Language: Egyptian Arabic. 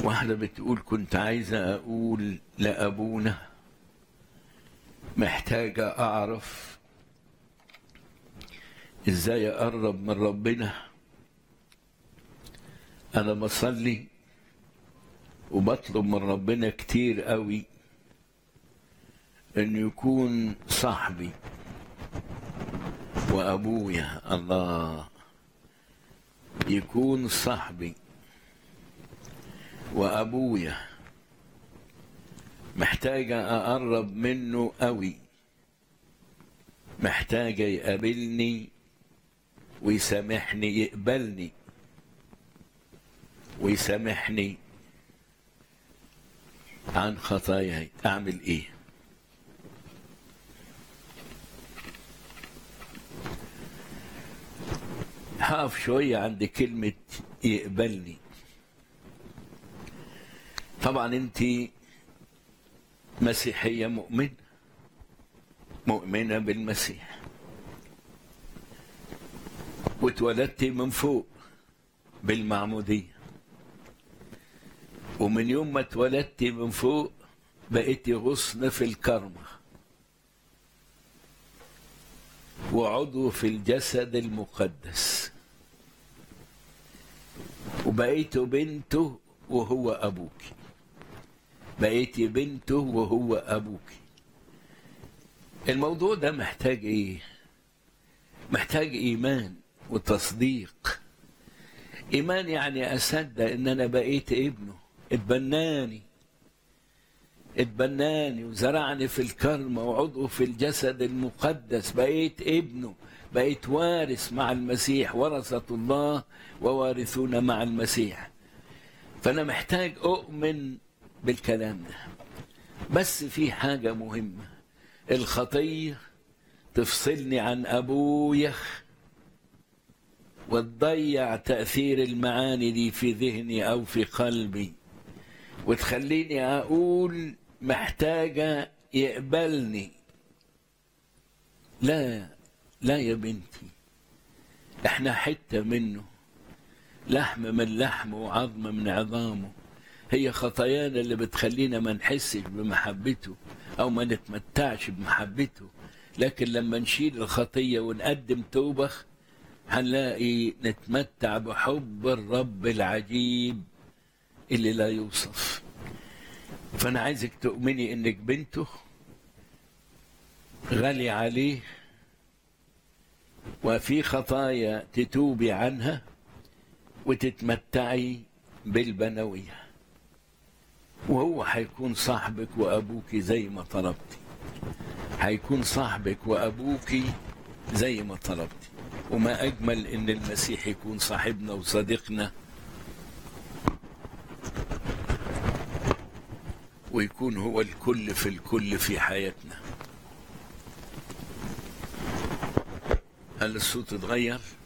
واحدة بتقول كنت عايزة أقول لأبونا محتاجة أعرف إزاي أقرب من ربنا أنا بصلي وبطلب من ربنا كتير قوي إنه يكون صاحبي وأبويا الله يكون صاحبي وأبويا محتاجة أقرب منه قوي محتاجة يقابلني ويسامحني يقبلني ويسامحني عن خطاياي أعمل إيه هقف شوية عند كلمة يقبلني طبعا انت مسيحية مؤمنة مؤمنة بالمسيح واتولدت من فوق بالمعمودية ومن يوم ما اتولدت من فوق بقيتي غصن في الكرمة وعضو في الجسد المقدس وبقيت بنته وهو أبوك بقيت بنته وهو أبوك الموضوع ده محتاج إيه؟ محتاج إيمان وتصديق إيمان يعني أصدق إن أنا بقيت ابنه اتبناني اتبناني وزرعني في الكرمة وعضو في الجسد المقدس بقيت ابنه بقيت وارث مع المسيح ورثة الله ووارثون مع المسيح فأنا محتاج أؤمن بالكلام ده بس في حاجة مهمة الخطية تفصلني عن أبويا وتضيع تأثير المعاني دي في ذهني أو في قلبي وتخليني أقول محتاجة يقبلني لا لا يا بنتي احنا حتة منه لحم من لحمه وعظم من عظامه هي خطايانا اللي بتخلينا ما نحسش بمحبته او ما نتمتعش بمحبته لكن لما نشيل الخطية ونقدم توبة هنلاقي نتمتع بحب الرب العجيب اللي لا يوصف فانا عايزك تؤمني انك بنته غالي عليه وفي خطايا تتوبي عنها وتتمتعي بالبنوية وهو هيكون صاحبك وأبوك زي ما طلبتي هيكون صاحبك وأبوك زي ما طلبتي وما أجمل إن المسيح يكون صاحبنا وصديقنا ويكون هو الكل في الكل في حياتنا هل الصوت اتغير؟